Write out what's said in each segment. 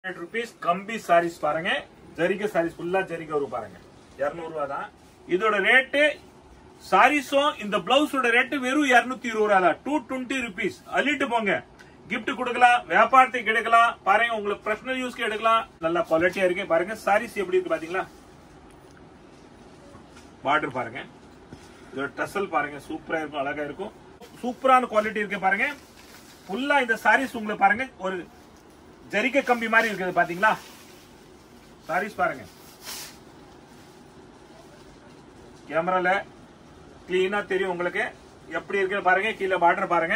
Hundred rupees கம்பி சாரீஸ் பாருங்க ஜரிகை சாரீஸ் ஃபுல்லா ஜரிகை வரும் பாருங்க இருநூறு ரூபா தான் இதோட ரேட்டு சாரீஸும் இந்த பிளவுஸோட ரேட்டு வெறும் இருநூத்தி இருபது ரூபா தான் டூ டுவெண்ட்டி ருபீஸ் அள்ளிட்டு போங்க கிஃப்ட் கொடுக்கலாம் வியாபாரத்துக்கு எடுக்கலாம் பாருங்க உங்களுக்கு பர்சனல் யூஸ்க்கு எடுக்கலாம் நல்லா குவாலிட்டியா இருக்கு பாருங்க சாரீஸ் எப்படி இருக்கு பாத்தீங்களா பார்டர் பாருங்க இதோட டசல் பாருங்க சூப்பரா இருக்கும் அழகா இருக்கும் சூப்பரான குவாலிட்டி இருக்கு பாருங்க ஃபுல்லா இந்த சாரீஸ் உங்களுக்கு பாருங்க ஒரு ஜரிகை கம்பி மாதிரி இருக்குது பாத்தீங்களா சாரீஸ் பாருங்க கேமரால கிளீனா தெரியும் உங்களுக்கு எப்படி இருக்கு பாருங்க கீழே பார்டர் பாருங்க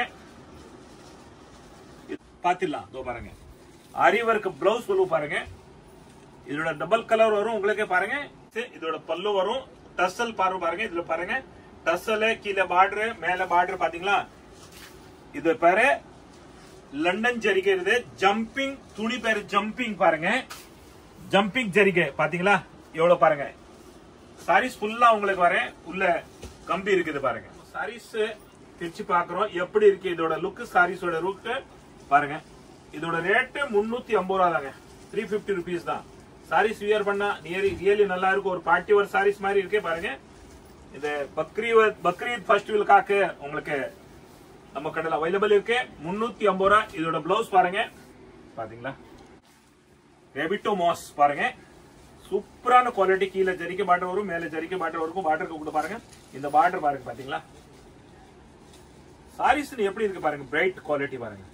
இது பாத்திடலாம் இதோ பாருங்க ஆரி ஒர்க் பிளவுஸ் சொல்லுவோம் பாருங்க இதோட டபுள் கலர் வரும் உங்களுக்கு பாருங்க இதோட பல்லு வரும் டசல் பாரு பாருங்க இதுல பாருங்க டசல் கீழே பார்டர் மேல பார்டர் பாத்தீங்களா இது பேரு லண்டன் ஜரிகை இது ஜம்பிங் துணி பேரு ஜம்பிங் பாருங்க ஜம்பிங் ஜரிகை பாத்தீங்களா எவ்வளவு பாருங்க சாரீஸ் ஃபுல்லா உங்களுக்கு வரேன் உள்ள கம்பி இருக்குது பாருங்க சாரீஸ் பிரிச்சு பாக்குறோம் எப்படி இருக்கு இதோட லுக் சாரீஸோட லுக் பாருங்க இதோட ரேட்டு முன்னூத்தி ஐம்பது ரூபா தாங்க த்ரீ பிப்டி ருபீஸ் தான் சாரீஸ் வியர் பண்ணா நியரி ரியலி நல்லா இருக்கும் ஒரு பார்ட்டி ஒரு சாரீஸ் மாதிரி இருக்கே பாருங்க இது பக்ரீத் பக்ரீத் ஃபெஸ்டிவலுக்காக உங்களுக்கு நம்ம கடையில் அவைலபிள் இருக்கு முன்னூத்தி ஐம்பது ரூபா இதோட பிளவுஸ் பாருங்க பாத்தீங்களா ரெபிட்டோ மாஸ் பாருங்க சூப்பரான குவாலிட்டி கீழே ஜரிக்கை பாட்டர் வரும் மேல ஜரிக்கை பாட்டர் வரும் பாட்டருக்கு கூட பாருங்க இந்த பார்டர் பாருங்க பாத்தீங்களா சாரீஸ் எப்படி இருக்கு பாருங்க பிரைட் குவாலிட்டி பாருங்க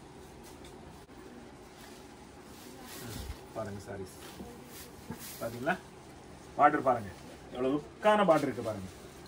பாருங்க சாரீஸ் பாத்தீங்களா பார்டர் பாருங்க எவ்வளவு லுக்கான பார்டர் இருக்கு பாருங்க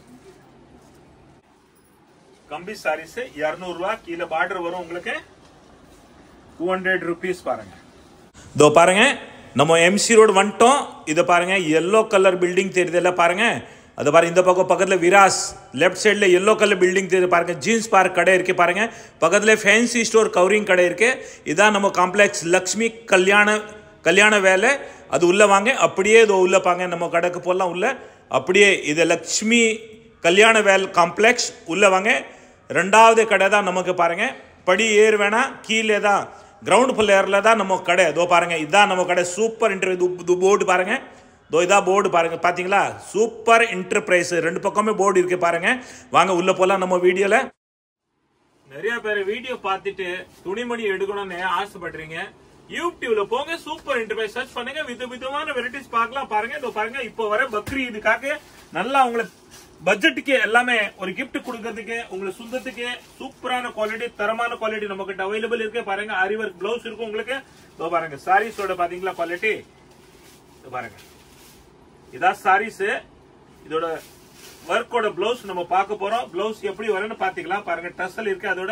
கம்பி சாரீஸ் இருநூறு ரூபா கீழே பார்டர் வரும் உங்களுக்கு டூ ஹண்ட்ரட் ருபீஸ் பாருங்க இதோ பாருங்க நம்ம எம்சி ரோடு வந்துட்டோம் இதை பாருங்க எல்லோ கலர் பில்டிங் தெரியுதுல்ல பாருங்க அது பாருங்க இந்த பக்கம் பக்கத்தில் விராஸ் லெஃப்ட் சைடில் எல்லோ கலர் பில்டிங் தெரியுது பாருங்க ஜீன்ஸ் பார்க் கடை இருக்கு பாருங்க பக்கத்தில் ஃபேன்சி ஸ்டோர் கவரிங் கடை இருக்கு இதான் நம்ம காம்ப்ளெக்ஸ் லக்ஷ்மி கல்யாண கல்யாண வேலை அது உள்ள வாங்க அப்படியே இதோ உள்ள பாங்க நம்ம கடைக்கு போடலாம் உள்ள அப்படியே இது லக்ஷ்மி கல்யாண வேல் காம்ப்ளெக்ஸ் உள்ள வாங்க ரெண்டாவது கடை தான் நமக்கு பாருங்க படி ஏறு வேணா கீழே தான் கிரவுண்ட் ஃப்ளோரில் தான் நம்ம கடை இதோ பாருங்க இதான் நம்ம கடை சூப்பர் இன்டர்வியூ போர்டு பாருங்க இதோ இதா போர்டு பாருங்க பாத்தீங்களா சூப்பர் என்டர்பிரைஸ் ரெண்டு பக்கமே போர்டு இருக்கு பாருங்க வாங்க உள்ள போலாம் நம்ம வீடியோல நிறைய பேர் வீடியோ பார்த்துட்டு துணிமணி எடுக்கணும்னு ஆசைப்படுறீங்க யூடியூப்ல போங்க சூப்பர் என்டர்பிரைஸ் சர்ச் பண்ணுங்க வித விதமான வெரைட்டிஸ் பார்க்கலாம் பாருங்க இதோ பாருங்க இப்போ வர பக்ரி இதுக்காக நல்லா உங்களுக்கு பட்ஜெட்டுக்கு எல்லாமே ஒரு கிஃப்ட் கொடுக்கறதுக்கு உங்களுக்கு சுந்தத்துக்கு சூப்பரான குவாலிட்டி தரமான குவாலிட்டி நம்ம கிட்ட அவைலபிள் இருக்கு பாருங்க அரிவர்க் பிளவுஸ் இருக்கும் உங்களுக்கு இதோ பாருங்க சாரீஸோட பாத்தீங்களா குவாலிட்டி பாருங்க இதான் சாரீஸ் இதோட ஒர்க்கோட பிளவுஸ் நம்ம பார்க்க போறோம் பிளவுஸ் எப்படி வரும்னு பாத்தீங்களா பாருங்க டசல் இருக்கு அதோட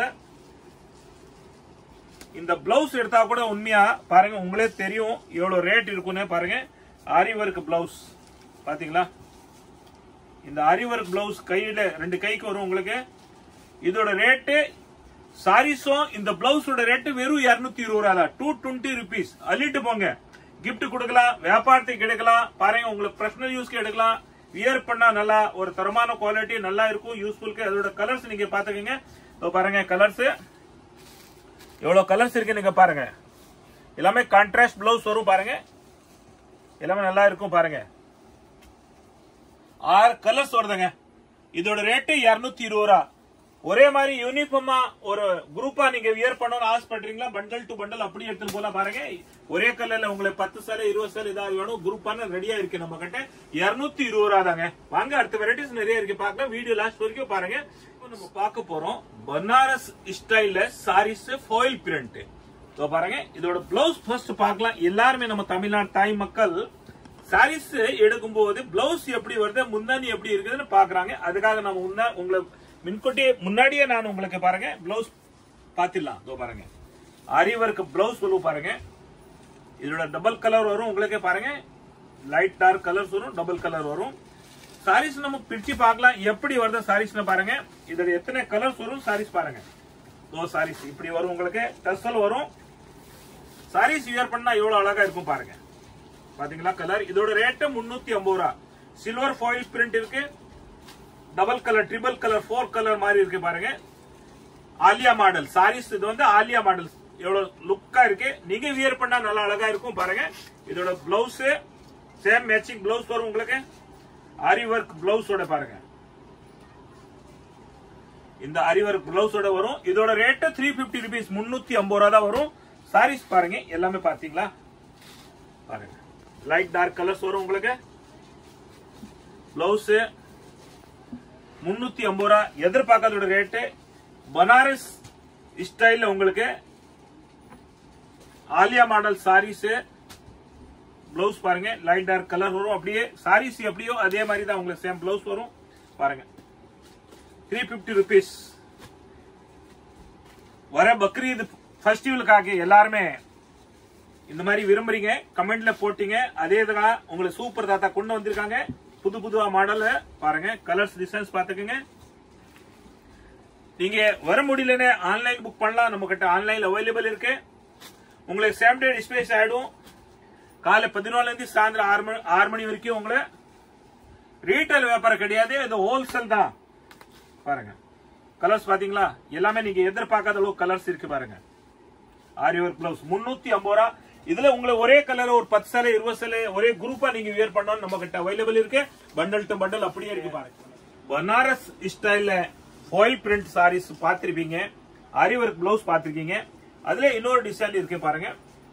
இந்த பிளவுஸ் எடுத்தா கூட உண்மையா பாருங்க உங்களே தெரியும் எவ்வளவு ரேட் இருக்குன்னு பாருங்க ஆரி ஒர்க் பிளவுஸ் பாத்தீங்களா இந்த ஆரி ஒர்க் பிளவுஸ் கையில ரெண்டு கைக்கு வரும் உங்களுக்கு இதோட ரேட்டு சாரீஸும் இந்த பிளவுஸோட ரேட்டு வெறும் இருநூத்தி இருபது ரூபா தான் டூ டுவெண்ட்டி ருபீஸ் அள்ளிட்டு போங்க கிஃப்ட் கொடுக்கலாம் வியாபாரத்துக்கு எடுக்கலாம் பாருங்க உங்களுக்கு பர்சனல் யூஸ்க்கு எடுக்கலாம் வியர் பண்ணா நல்லா ஒரு தரமான குவாலிட்டி நல்லா இருக்கும் யூஸ்ஃபுல்க்கு அதோட கலர்ஸ் நீங்க பாத்துக்கோங்க இதோ பாருங்க கலர்ஸ் எவ்வளவு கலர்ஸ் இருக்கு நீங்க பாருங்க எல்லாமே கான்ட்ராஸ்ட் பிளவுஸ் வரும் பாருங்க எல்லாமே நல்லா இருக்கும் பாருங்க ஆறு கலர்ஸ் வருதுங்க இதோட ரேட்டு இருநூத்தி இருபது ரூபா ஒரே மாதிரி யூனிஃபார்மா ஒரு குரூப்பா நீங்க வியர் பண்ணணும்னு ஆசைப்படுறீங்களா பண்டல் டு பண்டல் அப்படி எடுத்துட்டு போலாம் பாருங்க ஒரே கலர்ல உங்களுக்கு பத்து சேலை இருபது சேலை ஏதாவது வேணும் குரூப்பான ரெடியா இருக்கு நம்ம கிட்ட இருநூத்தி இருபது ரூபா தாங்க வாங்க அடுத்த வெரைட்டிஸ் நிறைய இருக்கு பார்க்கலாம் வீடியோ லாஸ்ட் வரைக்கும் பாருங்க இப்போ நம்ம பார்க்க போறோம் பனாரஸ் ஸ்டைல்ல சாரீஸ் ஃபாயில் பிரிண்ட் இதோ பாருங்க இதோட பிளவுஸ் ஃபர்ஸ்ட் பார்க்கலாம் எல்லாருமே நம்ம தமிழ்நாடு தாய் மக்கள் சாரீஸ் எடுக்கும் போது பிளவுஸ் எப்படி வருது முந்தானி எப்படி இருக்குதுன்னு பாக்குறாங்க அதுக்காக நம்ம முன்ன உங்களை முன்கூட்டியே முன்னாடியே நான் உங்களுக்கு பாருங்க பிளவுஸ் பாத்திடலாம் இதோ பாருங்க ஆரி ஒர்க் பிளவுஸ் சொல்லுவோம் பாருங்க இதோட டபுள் கலர் வரும் உங்களுக்கு பாருங்க லைட் டார்க் கலர்ஸ் வரும் டபுள் கலர் வரும் சாரீஸ் நம்ம பிரிச்சு பார்க்கலாம் எப்படி வருது சாரீஸ்னு பாருங்க இதோட எத்தனை கலர்ஸ் வரும் சாரீஸ் பாருங்க தோ சாரீஸ் இப்படி வரும் உங்களுக்கு டஸ்ஸல் வரும் சாரீஸ் வியர் பண்ணா எவ்வளவு அழகா இருக்கும் பாருங்க பாத்தீங்களா கலர் இதோட ரேட்டு முன்னூத்தி ஐம்பது ரூபா சில்வர் ஃபாயில் பிரிண்ட் இருக்கு double colour triple colour four colour மாதிரி இருக்கு பாருங்க ஆலியா மாடல் சாரீஸ் இது வந்து ஆலியா மாடல் எவ்வளவு லுக்கா இருக்கு நீங்க வியர் பண்ணா நல்லா அழகா இருக்கும் பாருங்க இதோட பிளவுஸ் சேம் மேட்சிங் பிளவுஸ் வரும் உங்களுக்கு ஆரி ஒர்க் பிளவுஸோட பாருங்க இந்த ஆரி ஒர்க் பிளவுஸோட வரும் இதோட ரேட் த்ரீ பிப்டி ருபீஸ் முன்னூத்தி ஐம்பது ரூபா தான் வரும் சாரீஸ் பாருங்க எல்லாமே பாத்தீங்களா பாருங்க லைட் டார்க் கலர்ஸ் வரும் உங்களுக்கு பிளவுஸ் முன்னூத்தி ஐம்பது ரூபா எதிர்பார்க்காதோட ரேட்டு பனாரஸ் ஸ்டைல்ல உங்களுக்கு ஆலியா மாடல் சாரீஸ் பிளவுஸ் பாருங்க லைட் டார்க் கலர் வரும் அப்படியே சாரீஸ் எப்படியோ அதே மாதிரி தான் உங்களுக்கு சேம் பிளவுஸ் வரும் பாருங்க த்ரீ பிப்டி ருபீஸ் வர பக்ரீத் ஃபெஸ்டிவலுக்காக எல்லாருமே இந்த மாதிரி விரும்புறீங்க கமெண்ட்ல போட்டீங்க அதே தான் உங்களுக்கு சூப்பர் தாத்தா கொண்டு வந்திருக்காங்க புது புது மாடல் பாருங்க கலர்ஸ் டிசைன்ஸ் பாத்துக்கோங்க நீங்க வர முடியலன்னு ஆன்லைன் புக் பண்ணலாம் நம்ம கிட்ட ஆன்லைன்ல அவைலபிள் இருக்கு உங்களுக்கு சேம் டே டிஸ்பேஸ் ஆயிடும் காலை பதினாலுல இருந்து சாயந்தரம் ஆறு மணி ஆறு மணி வரைக்கும் உங்களை ரீட்டைல் வியாபாரம் கிடையாது இது ஹோல்சேல் தான் பாருங்க கலர்ஸ் பாத்தீங்களா எல்லாமே நீங்க எதிர்பார்க்காத அளவு கலர்ஸ் இருக்கு பாருங்க ஆரி ஒர்க் பிளவுஸ் முன்னூத்தி ஐம்பது ரூபா இதுல உங்களுக்கு ஒரே கலர் ஒரு பத்து சேலை இருபது சேலை ஒரே குரூப்பா நீங்க வியர் பண்ணணும் நம்ம கிட்ட அவைலபிள் இருக்கு பண்டல் டு பண்டல் அப்படியே இருக்கு பாருங்க பனாரஸ் ஸ்டைல்ல ஃபாயில் பிரிண்ட் சாரீஸ் பார்த்திருப்பீங்க ஆரி ஒர்க் பிளவுஸ் பார்த்திருக்கீங்க அதுல இன்னொரு டிசைன் இருக்கு பாருங்க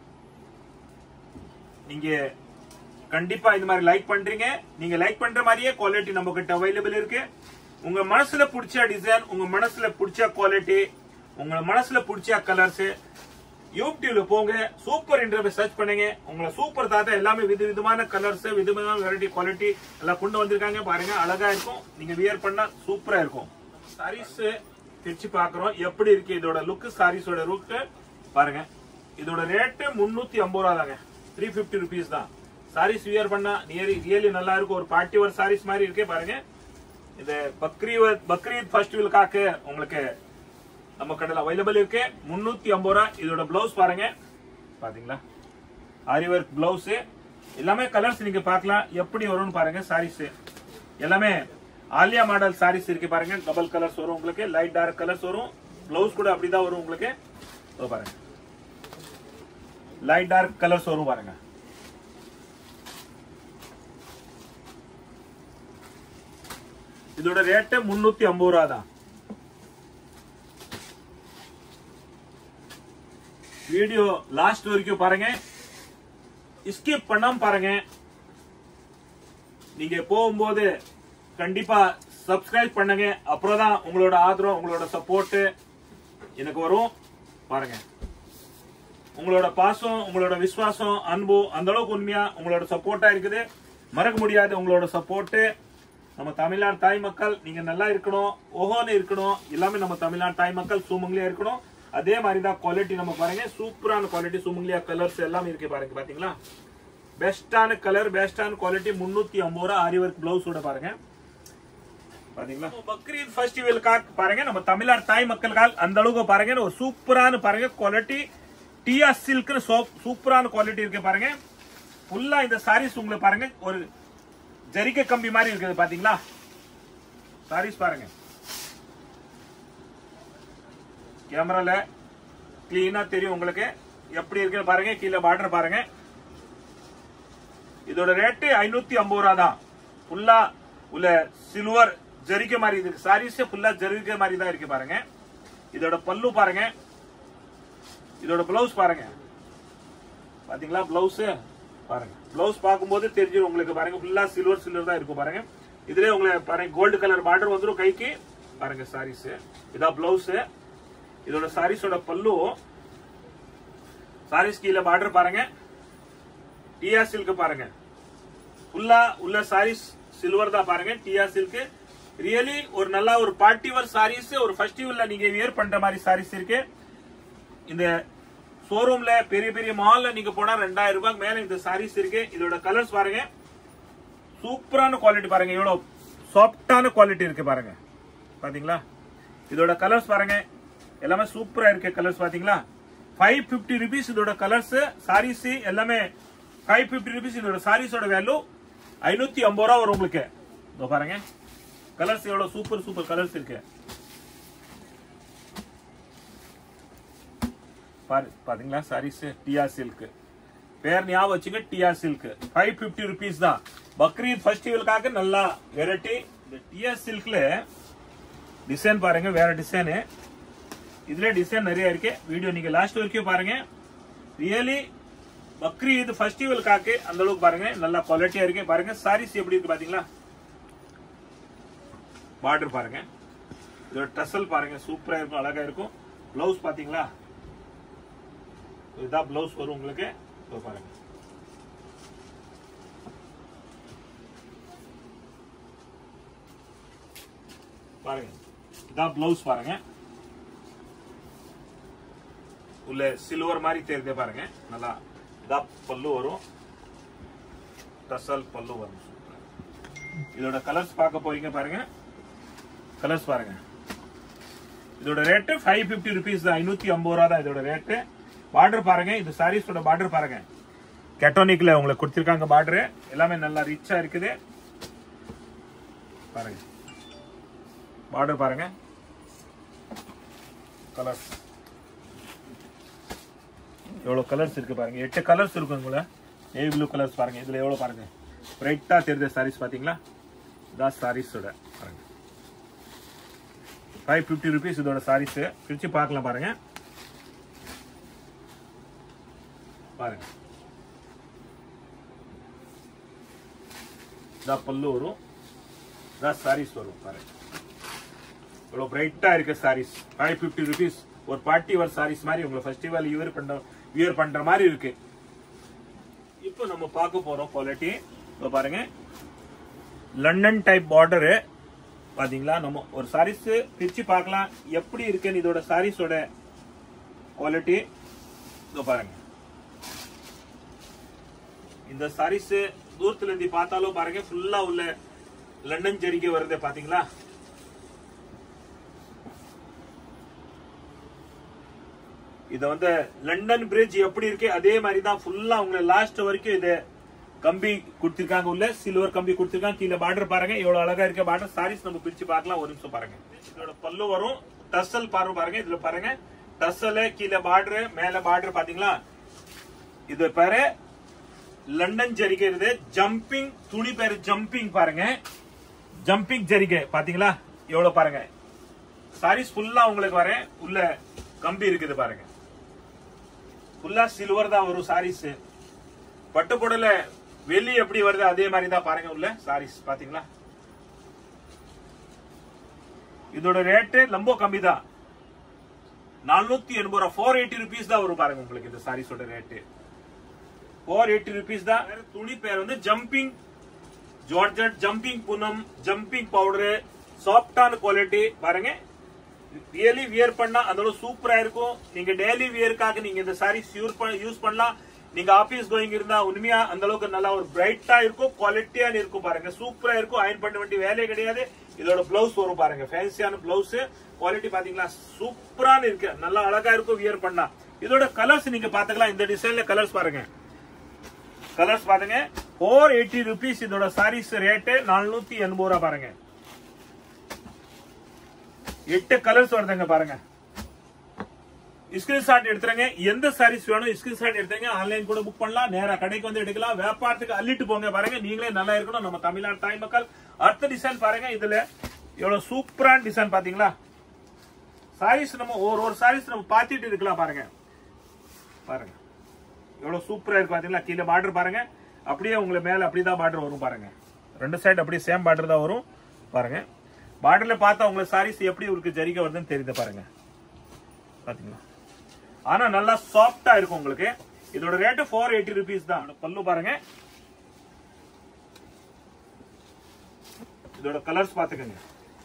நீங்க கண்டிப்பா இந்த மாதிரி லைக் பண்றீங்க நீங்க லைக் பண்ற மாதிரியே குவாலிட்டி நம்ம கிட்ட அவைலபிள் இருக்கு உங்க மனசுல பிடிச்ச டிசைன் உங்க மனசுல பிடிச்ச குவாலிட்டி உங்க மனசுல பிடிச்ச கலர்ஸ் யூடியூப்ல போங்க சூப்பர் இன்டர்வியூ சர்ச் பண்ணுங்க உங்களை சூப்பர் தாத்தா எல்லாமே வித விதமான கலர்ஸ் விதமான வெரைட்டி குவாலிட்டி எல்லாம் கொண்டு வந்திருக்காங்க பாருங்க அழகா இருக்கும் நீங்க வியர் பண்ணா சூப்பரா இருக்கும் சாரீஸ் தைச்சு பாக்குறோம் எப்படி இருக்கு இதோட லுக் சாரீஸோட லுக் பாருங்க இதோட ரேட்டு முன்னூத்தி ஐம்பது ரூபா தாங்க த்ரீ பிப்டி ருபீஸ் தான் சாரீஸ் வியர் பண்ணா நியரி ரியலி நல்லா இருக்கும் ஒரு பார்ட்டி ஒரு சாரீஸ் மாதிரி இருக்கே பாருங்க இது பக்ரீத் பக்ரீத் ஃபெஸ்டிவலுக்காக உங்களுக்கு நம்ம கடையில் அவைலபிள் இருக்கு முன்னூத்தி ஐம்பது ரூபா இதோட பிளவுஸ் பாருங்க பாத்தீங்களா ஆரி ஒர்க் பிளவுஸ் எல்லாமே கலர்ஸ் நீங்க பார்க்கலாம் எப்படி வரும்னு பாருங்க சாரீஸ் எல்லாமே ஆலியா மாடல் சாரீஸ் இருக்கு பாருங்க டபுள் கலர்ஸ் வரும் உங்களுக்கு லைட் டார்க் கலர்ஸ் வரும் பிளவுஸ் கூட அப்படிதான் வரும் உங்களுக்கு இதோ பாருங்க லைட் டார்க் கலர்ஸ் வரும் பாருங்க இதோட ரேட்டு முன்னூத்தி ஐம்பது ரூபா தான் வீடியோ லாஸ்ட் வரைக்கும் பாருங்க ஸ்கிப் பண்ணாம பாருங்க நீங்க போகும்போது கண்டிப்பா சப்ஸ்கிரைப் பண்ணுங்க அப்புறம் தான் உங்களோட ஆதரவு உங்களோட சப்போர்ட் எனக்கு வரும் பாருங்க உங்களோட பாசம் உங்களோட விசுவாசம் அன்பு அந்த அளவுக்கு உண்மையா உங்களோட சப்போர்ட்டா இருக்குது மறக்க முடியாது உங்களோட சப்போர்ட் நம்ம தமிழ்நாடு தாய் மக்கள் நீங்க நல்லா இருக்கணும் ஓஹோன்னு இருக்கணும் எல்லாமே நம்ம தமிழ்நாடு தாய் மக்கள் சூமங்கிலியா இருக்கணும் அதே மாதிரி தான் குவாலிட்டி நம்ம பாருங்க சூப்பரான குவாலிட்டி சூமங்கிலியா கலர்ஸ் எல்லாமே இருக்கு பாருங்க பாத்தீங்களா பெஸ்டான கலர் பெஸ்டான குவாலிட்டி முன்னூத்தி ஐம்பது ரூபா ஆரி ஒர்க் பிளவுஸோட பாருங்க பாத்தீங்களா பக்ரீத் ஃபெஸ்டிவலுக்காக பாருங்க நம்ம தமிழ்நாடு தாய் மக்களுக்காக அந்த அளவுக்கு பாருங்க ஒரு சூப்பரான பாருங்க குவாலிட்டி டியா சில்க்னு சூப்பரான குவாலிட்டி இருக்கு பாருங்க ஃபுல்லா இந்த சாரீஸ் உங்களுக்கு பாருங்க ஒரு ஜரிகை கம்பி மாதிரி இருக்குது பாத்தீங்களா சாரீஸ் பாருங்க கேமரால கிளீனா தெரியும் உங்களுக்கு எப்படி இருக்கு பாருங்க கீழே பார்டர் பாருங்க இதோட ரேட்டு ஐநூத்தி ஐம்பது ரூபா தான் ஃபுல்லா உள்ள சில்வர் ஜரிகை மாதிரி இருக்கு சாரீஸ் ஃபுல்லா ஜரிகை மாதிரி தான் இருக்கு பாருங்க இதோட பல்லு பாருங்க இதோட பிளவுஸ் பாருங்க பாத்தீங்களா பிளவுஸ் பாருங்க பிளவுஸ் பார்க்கும்போது தெரிஞ்சிடும் உங்களுக்கு பாருங்க ஃபுல்லா சில்வர் சில்வர் தான் இருக்கும் பாருங்க இதுல உங்களுக்கு பாருங்க கோல்டு கலர் பார்டர் வந்துடும் கைக்கு பாருங்க சாரீஸ் இதான் பிளவுஸ் இதோட சாரீஸோட பல்லு சாரீஸ் கீழே பார்டர் பாருங்க டியா சில்க் பாருங்க ஃபுல்லா உள்ள சாரீஸ் சில்வர் தான் பாருங்க டியா சில்க் ரியலி ஒரு நல்ல ஒரு பார்ட்டி வேர் சாரீஸ் ஒரு ஃபெஸ்டிவல்ல நீங்க வியர் பண்ற மாதிரி சாரீஸ் இருக்கு இந்த ஷோரூம்ல பெரிய பெரிய மால்ல நீங்க போனா ரெண்டாயிரம் ரூபாய்க்கு மேல இந்த சாரீஸ் இருக்கு இதோட கலர்ஸ் பாருங்க சூப்பரான குவாலிட்டி பாருங்க இவ்வளவு சாஃப்டான குவாலிட்டி இருக்கு பாருங்க பாத்தீங்களா இதோட கலர்ஸ் பாருங்க எல்லாமே சூப்பரா இருக்கு கலர்ஸ் பாத்தீங்களா ஃபைவ் பிப்டி ருபீஸ் இதோட கலர்ஸ் சாரீஸ் எல்லாமே ஃபைவ் பிப்டி ருபீஸ் இதோட சாரீஸோட வேல்யூ ஐநூத்தி ஐம்பது ரூபா வரும் உங்களுக்கு இதோ பாருங்க கலர்ஸ் எவ்வளவு சூப்பர் சூப்பர் கலர்ஸ் இருக்கு பாரு பாத்தீங்களா சாரீஸ் டியா சில்க் பேர் ஞாபகம் வச்சுங்க டியா சில்க் ஃபைவ் ஃபிஃப்டி ருபீஸ் தான் பக்ரீத் ஃபெஸ்டிவலுக்காக நல்லா வெரைட்டி இந்த டியா சில்க்ல டிசைன் பாருங்க வேற டிசைனு இதுல டிசைன் நிறைய இருக்கு வீடியோ நீங்க லாஸ்ட் வரைக்கும் பாருங்க ரியலி பக்ரீத் ஃபெஸ்டிவலுக்காக அந்த அளவுக்கு பாருங்க நல்லா குவாலிட்டியா இருக்கு பாருங்க சாரீஸ் எப்படி இருக்கு பாத்தீங்களா பார்டர் பாருங்க இதோட டசல் பாருங்க சூப்பரா இருக்கும் அழகா இருக்கும் பிளவுஸ் பாத்தீங்களா இதான் பிளவுஸ் வரும் உங்களுக்கு இதோ பாருங்க பாருங்க இதான் பிளவுஸ் பாருங்க உள்ள சில்வர் மாதிரி தெரியுது பாருங்க நல்லா இதான் பல்லு வரும் டசல் பல்லு வரும் சூப்பரா. இதோட கலர்ஸ் பார்க்க போறீங்க பாருங்க கலர்ஸ் பாருங்க இதோட ரேட்டு ஃபைவ் பிப்டி ருபீஸ் தான் ஐநூத்தி ஐம்பது ரூபா தான் இதோட ரேட்டு பார்டர் பாருங்க இது சாரீஸோட பார்டர் பாருங்க கெட்டோனிக்ல உங்களுக்கு கொடுத்திருக்காங்க பார்டர் எல்லாமே நல்லா ரிச்சா இருக்குது பாருங்க பார்டர் பாருங்க கலர்ஸ் எவ்வளவு கலர்ஸ் இருக்கு பாருங்க எட்டு கலர்ஸ் இருக்கும் உங்களை நேவி ப்ளூ கலர்ஸ் பாருங்க இதுல எவ்வளவு பாருங்க பிரைட்டா தெரிஞ்ச சாரீஸ் பாத்தீங்களா இதான் சாரீஸோட பாருங்க ஃபைவ் ஃபிஃப்டி ருபீஸ் இதோட சாரீஸ் பிரிச்சு பார்க்கலாம் பாருங்க பாருங்க இதான் பல்லு வரும் இதான் சாரீஸ் வரும் பாருங்க இவ்வளவு பிரைட்டா இருக்கு சாரீஸ் ஃபைவ் ஃபிஃப்டி ருபீஸ் ஒரு பார்ட்டி ஒரு சாரீஸ் மாதிரி உங்களை ஃபெஸ்டிவல் வியர் பண்ற வியர் பண்ற மாதிரி இருக்கு இப்போ நம்ம பார்க்க போறோம் குவாலிட்டி இப்போ பாருங்க லண்டன் டைப் பார்டரு பாத்தீங்களா நம்ம ஒரு சாரீஸ் பிரிச்சு பார்க்கலாம் எப்படி இருக்குன்னு இதோட சாரீஸோட குவாலிட்டி இதோ பாருங்க இந்த சாரீஸ் தூரத்துல இருந்து பார்த்தாலும் பாருங்க ஃபுல்லா உள்ள லண்டன் ஜரிகை வருது பாத்தீங்களா இது வந்து லண்டன் பிரிட்ஜ் எப்படி இருக்கு அதே மாதிரி தான் ஃபுல்லா உங்களை லாஸ்ட் வரைக்கும் இது கம்பி கொடுத்திருக்காங்க உள்ள சில்வர் கம்பி கொடுத்திருக்காங்க கீழே பார்டர் பாருங்க எவ்வளவு அழகா இருக்க பார்டர் சாரீஸ் நம்ம பிரிச்சு பார்க்கலாம் ஒரு நிமிஷம் பாருங்க இதோட பல்லு வரும் டசல் பாருங்க பாருங்க இதுல பாருங்க டசல் கீழே பார்டர் மேல பார்டர் பாத்தீங்களா இது பேரு லண்டன் ஜரிகை இது ஜம்பிங் துணி பேரு ஜம்பிங் பாருங்க ஜம்பிங் ஜரிகை பாத்தீங்களா எவ்வளவு பாருங்க சாரீஸ் ஃபுல்லா உங்களுக்கு வரேன் உள்ள கம்பி இருக்குது பாருங்க ஃபுல்லா சில்வர் தான் வரும் சாரீஸ் பட்டு புடல வெளி எப்படி வருது அதே மாதிரி தான் பாருங்க உள்ள சாரீஸ் பாத்தீங்களா இதோட ரேட்டு ரொம்ப கம்மி தான் நானூத்தி எண்பது ரூபா ஃபோர் எயிட்டி ருபீஸ் தான் வரும் பாருங்க உங்களுக்கு இந்த சாரீஸோட ரேட்டு ஃபோர் எயிட்டி ருபீஸ் தான் துணி பேர் வந்து ஜம்பிங் ஜார்ஜட் ஜம்பிங் புனம் ஜம்பிங் பவுடர் சாஃப்டான குவாலிட்டி பாருங்க ரியலி வியர் பண்ணா அதோட சூப்பரா இருக்கும் நீங்க டெய்லி வியருக்காக நீங்க இந்த சாரீஸ் யூஸ் பண்ணலாம் நீங்க ஆபீஸ் கோயிங் இருந்தா உண்மையா அந்த அளவுக்கு நல்லா ஒரு பிரைட்டா இருக்கும் குவாலிட்டியா இருக்கும் பாருங்க சூப்பரா இருக்கும் அயன் பண்ண வேண்டிய வேலையே கிடையாது இதோட பிளவுஸ் வரும் பாருங்க ஃபேன்சியான பிளவுஸ் குவாலிட்டி பாத்தீங்களா சூப்பரான இருக்கு நல்லா அழகா இருக்கும் வியர் பண்ணா இதோட கலர்ஸ் நீங்க பாத்துக்கலாம் இந்த டிசைன்ல கலர்ஸ் பாருங்க கலர்ஸ் பாருங்க ஃபோர் எயிட்டி ருபீஸ் இதோட சாரீஸ் ரேட்டு நானூத்தி எண்பது ரூபா பாருங்க எட்டு கலர்ஸ் வருதுங்க பாருங்க ஸ்கிரீன்ஷாட் எடுத்துறங்க எந்த சாரீஸ் வேணும் ஸ்கிரீன்ஷாட் எடுத்துங்க ஆன்லைன் கூட புக் பண்ணலாம் நேரா கடைக்கு வந்து எடுக்கலாம் வியாபாரத்துக்கு அள்ளிட்டு போங்க பாருங்க நீங்களே நல்லா இருக்கணும் நம்ம தமிழ்நாடு தாய் மக்கள் அடுத்த டிசைன் பாருங்க இதுல எவ்வளவு சூப்பரான டிசைன் பாத்தீங்களா சாரீஸ் நம்ம ஒரு ஒரு சாரீஸ் நம்ம பார்த்துட்டு இருக்கலாம் பாருங்க பாருங்க எவ்வளவு சூப்பரா இருக்கு பாத்தீங்களா கீழே பார்டர் பாருங்க அப்படியே உங்களை மேல அப்படிதான் பார்டர் வரும் பாருங்க ரெண்டு சைடு அப்படியே சேம் பார்டர் தான் வரும் பாருங்க பார்டர்ல பார்த்தா உங்களுக்கு சாரீஸ் எப்படி உங்களுக்கு ஜரிகை வருதுன்னு தெரியுது பாருங்க பாத்தீங்களா ஆனா நல்லா சாஃப்டா இருக்கும் உங்களுக்கு இதோட ரேட்டு ஃபோர் எயிட்டி ருபீஸ் தான் பல்லு பாருங்க இதோட கலர்ஸ் பாத்துக்கோங்க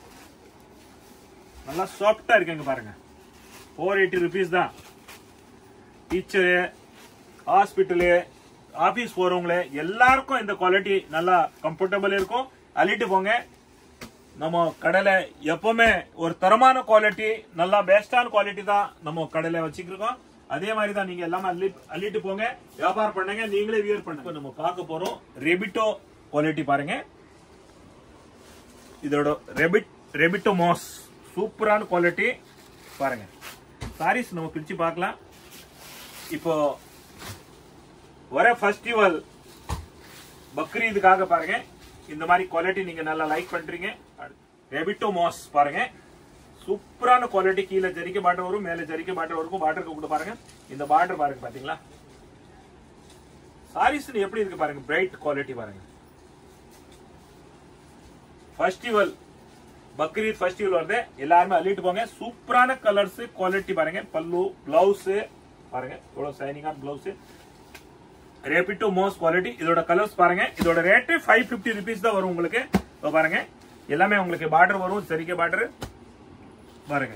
நல்லா சாஃப்டா இருக்குங்க பாருங்க ஃபோர் எயிட்டி ருபீஸ் தான் டீச்சரு ஹாஸ்பிட்டலு ஆபீஸ் போறவங்களே எல்லாருக்கும் இந்த குவாலிட்டி நல்லா கம்ஃபர்டபுள் இருக்கும் அள்ளிட்டு போங்க நம்ம கடையில எப்பவுமே ஒரு தரமான குவாலிட்டி நல்லா பெஸ்டான குவாலிட்டி தான் நம்ம கடையில வச்சுக்கிருக்கோம் அதே மாதிரி தான் நீங்க எல்லாமே அள்ளி அள்ளிட்டு போங்க வியாபாரம் பண்ணுங்க நீங்களே வியர் பண்ணுங்க நம்ம பார்க்க போறோம் ரெபிட்டோ குவாலிட்டி பாருங்க இதோட ரெபிட் ரெபிட்டோ மாஸ் சூப்பரான குவாலிட்டி பாருங்க சாரீஸ் நம்ம பிரிச்சு பார்க்கலாம் இப்போ வர ஃபெஸ்டிவல் பக்ரீதுக்காக பாருங்க இந்த மாதிரி குவாலிட்டி நீங்க நல்லா லைக் பண்றீங்க ரெபிட்டோ மாஸ் பாருங்க சூப்பரான குவாலிட்டி கீழே ஜரிக்க பாட்டர் வரும் மேல ஜரிக்க பாட்டர் வரும் பார்டருக்கு கூட பாருங்க இந்த பார்டர் பாருங்க பாத்தீங்களா சாரீஸ் எப்படி இருக்கு பாருங்க பிரைட் குவாலிட்டி பாருங்க ஃபெஸ்டிவல் பக்ரீத் ஃபெஸ்டிவல் வருது எல்லாருமே அள்ளிட்டு போங்க சூப்பரான கலர்ஸ் குவாலிட்டி பாருங்க பல்லு பிளவுஸ் பாருங்க இவ்வளவு சைனிங்கான பிளவுஸ் ரேபிட்டோ மோஸ்ட் குவாலிட்டி இதோட கலர்ஸ் பாருங்க இதோட ரேட்டு ஃபைவ் பிப்டி ருபீஸ் தான் வரும் உங்களுக்கு இதோ பாருங்க எல்லாமே உங்களுக்கு பார்டர் வரும் சரிக்க பார்டர் பாருங்க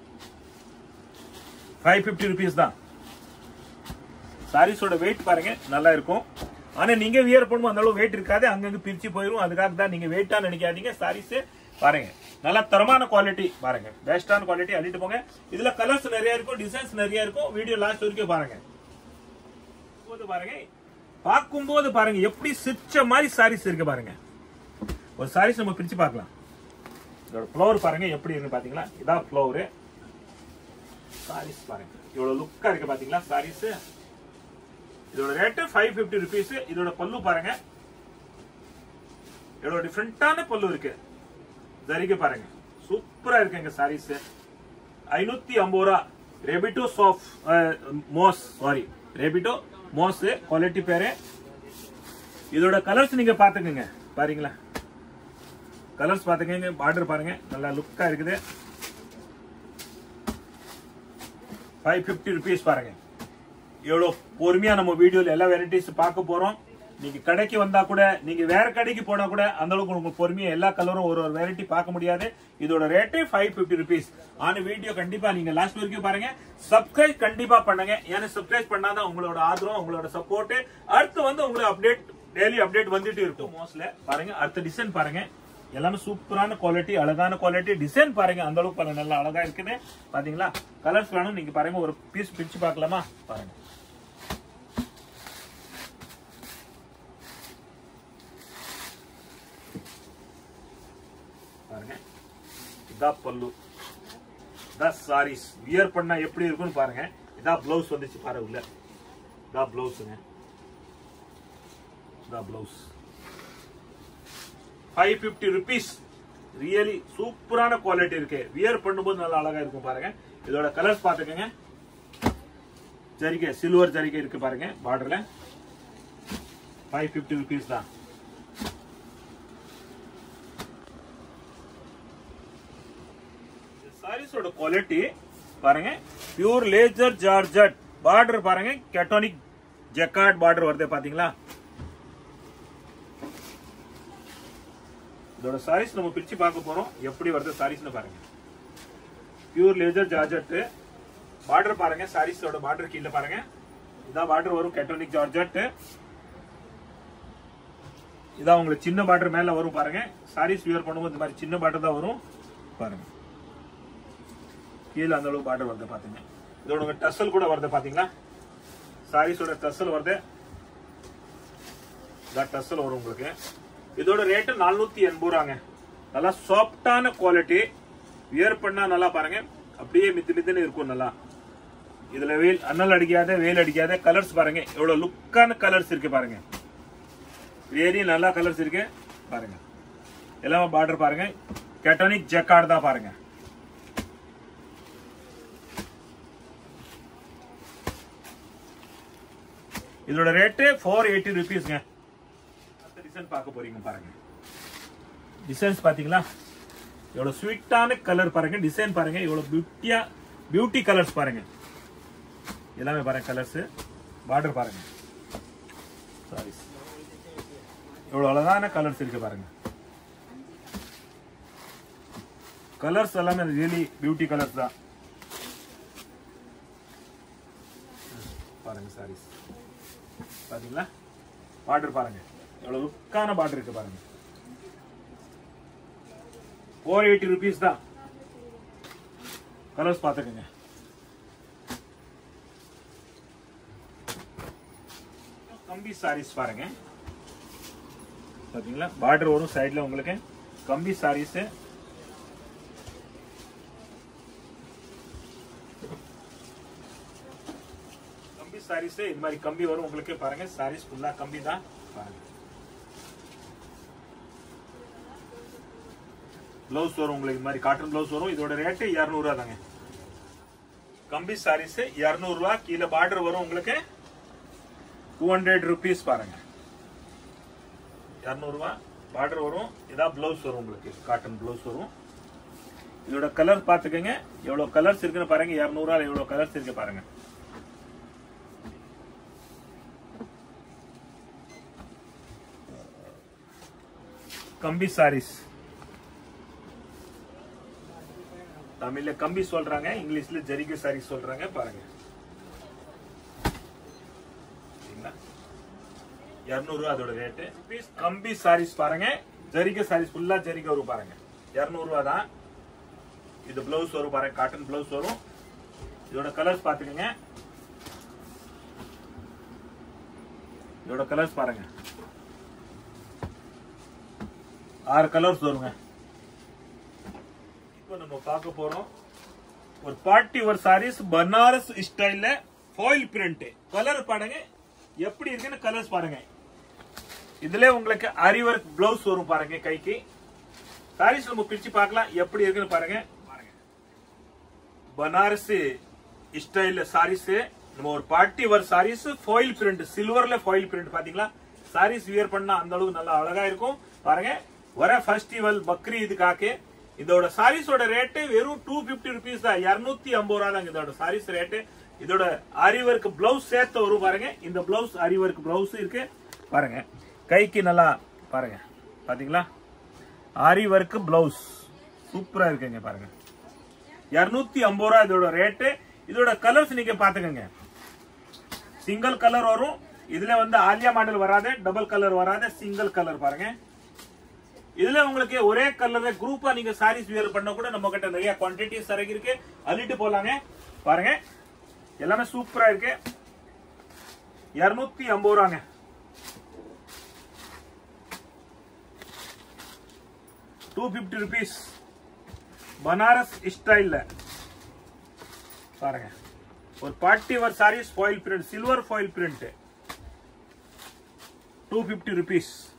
ஃபைவ் பிப்டி ருபீஸ் தான் சாரீஸோட வெயிட் பாருங்க நல்லா இருக்கும் ஆனா நீங்க வியர் பண்ணும்போது அந்த அளவு வெயிட் இருக்காது அங்கங்க பிரிச்சு போயிரும் அதுக்காக தான் நீங்க வெயிட்டா நினைக்காதீங்க சாரீஸ் பாருங்க நல்ல தரமான குவாலிட்டி பாருங்க பெஸ்டான குவாலிட்டி அள்ளிட்டு போங்க இதுல கலர்ஸ் நிறைய இருக்கும் டிசைன்ஸ் நிறைய இருக்கும் வீடியோ லாஸ்ட் வரைக்கும் பாருங்க போது பாருங்க பார்க்கும்போது பாருங்க எப்படி சிச்ச மாதிரி சாரீஸ் இருக்கு பாருங்க ஒரு சாரீஸ் நம்ம பிரிச்சு பார்க்கலாம் இதோட ஃப்ளவர் பாருங்க எப்படி இருக்கு பாத்தீங்களா இதான் ஃப்ளவர் சாரீஸ் பாருங்க இவ்வளவு லுக்கா இருக்கு பாத்தீங்களா சாரீஸ் இதோட ரேட்டு ஃபைவ் பிப்டி ருபீஸ் இதோட பல்லு பாருங்க எவ்வளவு டிஃப்ரெண்டான பல்லு இருக்கு ஜரிகை பாருங்க சூப்பரா இருக்கு எங்க சாரீஸ் ஐநூத்தி ஐம்பது ரூபா ரெபிட்டோ சாஃப் மோஸ் சாரி ரெபிட்டோ மோஸ் குவாலிட்டி பேரு இதோட கலர்ஸ் நீங்க பாத்துக்கங்க பாருங்களா கலர்ஸ் பாத்துக்கங்க பார்டர் பாருங்க நல்லா லுக்கா இருக்குது ஃபைவ் பிப்டி ருபீஸ் பாருங்க எவ்வளோ பொறுமையா நம்ம வீடியோல எல்லா வெரைட்டிஸ் பார்க்க போறோம் நீங்க கடைக்கு வந்தா கூட நீங்க வேற கடைக்கு போனா கூட அந்த அளவுக்கு உங்களுக்கு பொறுமையா எல்லா கலரும் ஒரு ஒரு வெரைட்டி பார்க்க முடியாது இதோட ரேட்டு ஃபைவ் பிப்டி ருபீஸ் ஆன வீடியோ கண்டிப்பா நீங்க லாஸ்ட் வரைக்கும் பாருங்க சப்ஸ்கிரைப் கண்டிப்பா பண்ணுங்க ஏன்னா சப்ஸ்கிரைப் பண்ணாதான் உங்களோட ஆதரவு உங்களோட சப்போர்ட் அடுத்து வந்து உங்களுக்கு அப்டேட் டெய்லி அப்டேட் வந்துட்டு இருக்கும் மோஸ்ட்ல பாருங்க அடுத்த டிசைன் பாருங்க எல்லாமே சூப்பரான குவாலிட்டி அழகான குவாலிட்டி டிசைன் பாருங்க அந்த அளவுக்கு பாருங்க நல்லா அழகா இருக்குது பாத்தீங்களா கலர்ஸ் வேணும் நீங்க பாருங்க ஒரு பீஸ் பிரிச்சு பார்க்கலாமா பாருங்க பாருங்க இதான் பல்லு இதான் சாரீஸ் வியர் பண்ணா எப்படி இருக்கும்னு பாருங்க இதான் பிளவுஸ் வந்துச்சு பாருங்க உள்ள இதான் பிளவுஸுங்க இதான் blouse five fifty rupees really சூப்பரான குவாலிட்டி இருக்கு வியர் பண்ணும்போது நல்லா அழகா இருக்கும் பாருங்க இதோட கலர்ஸ் பாத்துக்கோங்க ஜரிகை சில்வர் ஜரிகை இருக்கு பாருங்க பார்டர்ல ஃபைவ் பிப்டி ருபீஸ் தான் சாரீஸோட குவாலிட்டி பாருங்க பியூர் லேசர் ஜார்ஜட் பார்டர் பாருங்க கேட்டோனிக் ஜெக்கார்ட் பார்டர் வருது பாத்தீங்களா இதோட சாரீஸ் நம்ம பிரிச்சு பார்க்க போறோம் எப்படி வருது சாரீஸ்னு பாருங்க பியூர் லேசர் ஜார்ஜட் பார்டர் பாருங்க சாரீஸோட பார்டர் கீழே பாருங்க இதான் பார்டர் வரும் கேட்டோனிக் ஜார்ஜட் இதான் உங்களுக்கு சின்ன பார்டர் மேல வரும் பாருங்க சாரீஸ் வியர் பண்ணும்போது இந்த மாதிரி சின்ன பார்டர் தான் வரும் பாருங்க கீழே அந்த அளவுக்கு பார்டர் வருது பாத்தீங்க இதோட உங்க டசல் கூட வருது பாத்தீங்களா சாரீஸோட டசல் வருது இதான் டசல் வரும் உங்களுக்கு இதோட ரேட்டு நானூத்தி எண்பது ரூபாங்க நல்லா சாஃப்டான குவாலிட்டி வியர் பண்ணா நல்லா பாருங்க அப்படியே மித்து மித்துன்னு இருக்கும் நல்லா இதுல வெயில் அனல் அடிக்காத வெயில் அடிக்காத கலர்ஸ் பாருங்க எவ்வளவு லுக்கான கலர்ஸ் இருக்கு பாருங்க வெரி நல்லா கலர்ஸ் இருக்கு பாருங்க எல்லாமே பார்டர் பாருங்க கேட்டோனிக் ஜெக்கார்டு தான் பாருங்க இதோட ரேட்டு ஃபோர் எயிட்டி ருபீஸ்ங்க அடுத்த டிசைன் பார்க்க போறீங்க பாருங்க டிசைன்ஸ் பாத்தீங்களா எவ்வளவு ஸ்வீட்டான கலர் பாருங்க டிசைன் பாருங்க எவ்வளவு பியூட்டியா பியூட்டி கலர்ஸ் பாருங்க எல்லாமே பாருங்க கலர்ஸ் பார்டர் பாருங்க சாரி எவ்வளவு அழகான கலர்ஸ் இருக்கு பாருங்க கலர்ஸ் எல்லாமே ரியலி பியூட்டி கலர்ஸ் தான் பாருங்க சாரீஸ் பாத்தீங்களா பார்டர் பாருங்க எவ்வளவு லுக்கான பார்டர் இருக்கு பாருங்க ஃபோர் எயிட்டி ருபீஸ் தான் கலர்ஸ் பாத்துக்கோங்க கம்பி சாரீஸ் பாருங்க பாத்தீங்களா பார்டர் வரும் சைடுல உங்களுக்கு கம்பி சாரீஸ் கம்பி சாரீஸ் இது மாதிரி கம்பி வரும் உங்களுக்கு பாருங்க சாரீஸ் ஃபுல்லா கம்பி தான் பாருங்க பிளவுஸ் வரும் உங்களுக்கு இது மாதிரி காட்டன் பிளவுஸ் வரும் இதோட ரேட்டு இரநூறுவா தாங்க கம்பி சாரீஸ் இரநூறுவா கீழே பார்டர் வரும் உங்களுக்கு டூ ஹண்ட்ரட் ருபீஸ் பாருங்க இரநூறுவா பார்டர் வரும் இதான் பிளவுஸ் வரும் உங்களுக்கு காட்டன் பிளவுஸ் வரும் இதோட கலர் பாத்துக்கங்க எவ்வளவு கலர்ஸ் இருக்குன்னு பாருங்க இரநூறுவா எவ்வளவு கலர்ஸ் இருக்கு பாருங்க கம்பி சாரீஸ் தமிழ்ல கம்பி சொல்றாங்க இங்கிலீஷ்ல ஜரிகை சாரி சொல்றாங்க பாருங்க இருநூறு ரூபா அதோட ரேட்டு கம்பி சாரீஸ் பாருங்க ஜரிகை சாரீஸ் ஃபுல்லா ஜரிகை வரும் பாருங்க இருநூறு ரூபா தான் இது பிளவுஸ் வரும் பாருங்க காட்டன் பிளவுஸ் வரும் இதோட கலர்ஸ் பாத்துக்கோங்க இதோட கலர்ஸ் பாருங்க ஆறு கலர்ஸ் வருங்க இப்போ நம்ம பார்க்க போறோம் ஒரு பார்ட்டி ஒரு சாரீஸ் பனாரஸ் ஸ்டைல்ல ஃபாயில் பிரிண்ட் கலர் பாருங்க எப்படி இருக்குன்னு கலர்ஸ் பாருங்க இதுல உங்களுக்கு அரி ஒர்க் பிளவுஸ் வரும் பாருங்க கைக்கு சாரீஸ் நம்ம பிரிச்சு பார்க்கலாம் எப்படி இருக்குன்னு பாருங்க பாருங்க பனாரஸ் ஸ்டைல் சாரீஸ் நம்ம ஒரு party wear sarees foil print சில்வர்ல ஃபாயில் பிரிண்ட் பாத்தீங்களா சாரீஸ் வியர் பண்ணா அந்த அளவுக்கு நல்லா அழகா இருக்கும் பாருங்க வர ஃபெஸ்டிவல் பக்ரீதுக்காக இதோட சாரீஸோட ரேட்டு வெறும் டூ பிப்டி ருபீஸ் தான் இருநூத்தி ஐம்பது ரூபா தான் இதோட சாரீஸ் ரேட்டு இதோட அரி ஒர்க் பிளவுஸ் சேர்த்து வரும் பாருங்க இந்த பிளவுஸ் அரி ஒர்க் பிளவுஸ் இருக்கு பாருங்க கைக்கு நல்லா பாருங்க பாத்தீங்களா ஆரி ஒர்க் பிளவுஸ் சூப்பரா இருக்குங்க பாருங்க இருநூத்தி ஐம்பது ரூபா இதோட ரேட்டு இதோட கலர்ஸ் நீங்க பாத்துக்கோங்க சிங்கிள் கலர் வரும் இதுல வந்து ஆலியா மாடல் வராது டபுள் கலர் வராது சிங்கிள் கலர் பாருங்க இதுல உங்களுக்கு ஒரே கலர்ல குரூப்பா நீங்க சாரீஸ் வியர் பண்ண கூட நம்ம கிட்ட நிறைய குவான்டிட்டிஸ் இறங்கி இருக்கு அள்ளிட்டு போலாங்க பாருங்க எல்லாமே சூப்பரா இருக்கு இருநூத்தி ஐம்பது ரூபாங்க டூ பிப்டி ருபீஸ் பனாரஸ் ஸ்டைல்ல பாருங்க ஒரு party wear sarees foil print silver foil print two fifty rupees